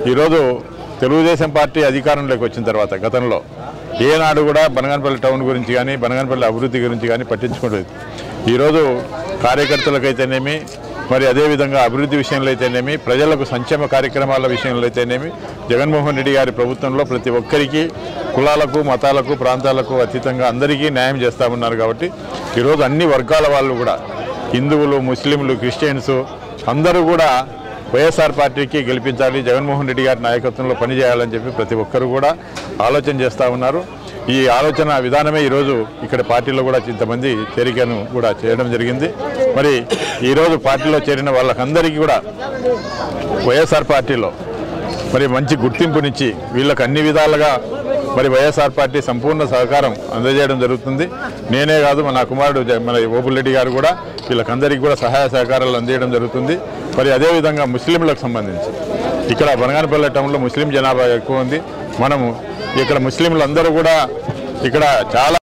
ఈరోజు తెలుగుదేశం పార్టీ అధికారంలోకి వచ్చిన తర్వాత గతంలో ఏనాడు కూడా బనగానపల్లి టౌన్ గురించి కానీ బనగానపల్లి అభివృద్ధి గురించి కానీ పట్టించుకోలేదు ఈరోజు కార్యకర్తలకైతేనేమి మరి అదేవిధంగా అభివృద్ధి విషయంలో అయితేనేమి ప్రజలకు సంక్షేమ కార్యక్రమాల విషయంలో అయితేనేమి జగన్మోహన్ రెడ్డి గారి ప్రభుత్వంలో ప్రతి ఒక్కరికి కులాలకు మతాలకు ప్రాంతాలకు అతీతంగా అందరికీ న్యాయం చేస్తా ఉన్నారు కాబట్టి ఈరోజు అన్ని వర్గాల వాళ్ళు కూడా హిందువులు ముస్లింలు క్రిస్టియన్స్ అందరూ కూడా వైఎస్ఆర్ పార్టీకి గెలిపించాలి జగన్మోహన్ రెడ్డి గారి నాయకత్వంలో పనిచేయాలని చెప్పి ప్రతి ఒక్కరు కూడా ఆలోచన చేస్తూ ఉన్నారు ఈ ఆలోచన విధానమే ఈరోజు ఇక్కడ పార్టీలో కూడా ఇంతమంది చేరికను కూడా చేయడం జరిగింది మరి ఈరోజు పార్టీలో చేరిన వాళ్ళకందరికీ కూడా వైఎస్ఆర్ పార్టీలో మరి మంచి గుర్తింపునిచ్చి వీళ్ళకి అన్ని విధాలుగా మరి వైఎస్ఆర్ పార్టీ సంపూర్ణ సహకారం అందజేయడం జరుగుతుంది నేనే కాదు మన కుమారుడు జ- మన ఓపులరెడ్డి గారు కూడా వీళ్ళకందరికీ కూడా సహాయ సహకారాలు అందించడం జరుగుతుంది మరి అదేవిధంగా ముస్లింలకు సంబంధించి ఇక్కడ బనగానపల్లి టౌన్లో ముస్లిం జనాభా ఎక్కువ ఉంది మనము ఇక్కడ ముస్లింలు అందరూ కూడా ఇక్కడ చాలా